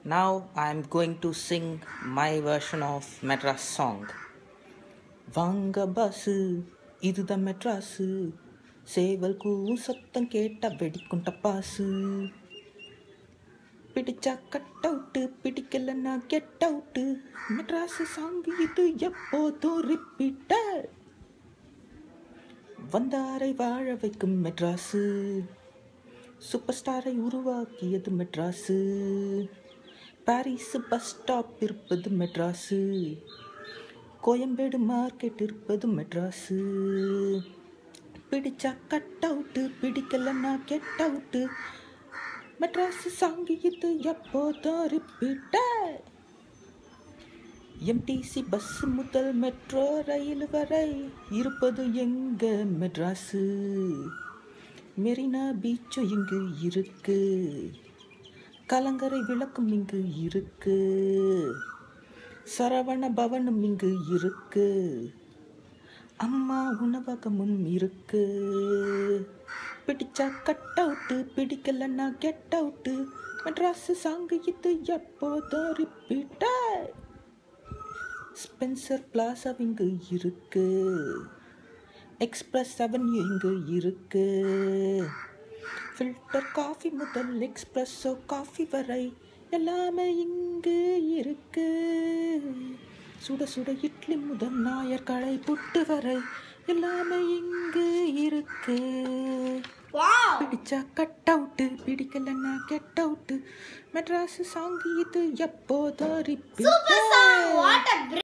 Now I am going to sing my version of Madras song. வாங்க பாசு இதுதான் மெட்ராஸு சேவல் கூவும் சத்தம் கேட்டா வெடிக்கும் டப்பாசு பிடிச்சா கட் அவுட்டு பிடிக்கலன்னா கெட் அவுட்டு மெட்ராஸ் சாங் இது எப்போதும் ரிப்பீட்டர் வந்தாரை வாழ வைக்கும் மெட்ராஸு சூப்பர் ஸ்டாரை உருவாக்கியது மெட்ராஸு பாரிஸ் பஸ் ஸ்டாப் இருப்பது மெட்ராஸு கோயம்பேடு மார்க்கெட் இருப்பது மெட்ராஸு பிடிச்சா கட் அவுட்டு பிடிக்கலன்னா கெட் அவுட்டு மெட்ராஸ் சாங் இது எப்போதும் ரிப்பீட்டர் எம்டிசி பஸ் முதல் மெட்ரோ ரயில் வரை இருப்பது எங்க மெட்ராஸு மெரினா பீச்சும் இங்கு இருக்கு கலங்கரை விளக்கும் இங்கு இருக்கு சரவண பவனும் இங்கு இருக்கு அம்மா உணவகமும் இருக்கு பிடிச்சா கட் அவுட்டு பிடிக்கலன்னா கெட் அவுட்டு மெட்ராஸ் சாங்கு இது எப்போதும் ரிப்பீட்டர் ஸ்பென்சர் பிளாசா இங்கு இருக்கு எக்ஸ்பிரஸ் அவென்யூ இங்கு இருக்கு ஃபில்டர் காஃபி முதல் எக்ஸ்பிரஸோ காஃபி வரை எல்லாமே இங்கு இருக்கு சுட சுட இட்லி முதல் நாயர்களை புட்டு வரை எல்லாமே இங்கு இருக்கு பிடிச்சா கட் அவுட்டு பிடிக்கலன்னா கெட் அவுட்டு மெட்ராஸ் சாங் இது எப்போதும் Super song! Repeat What a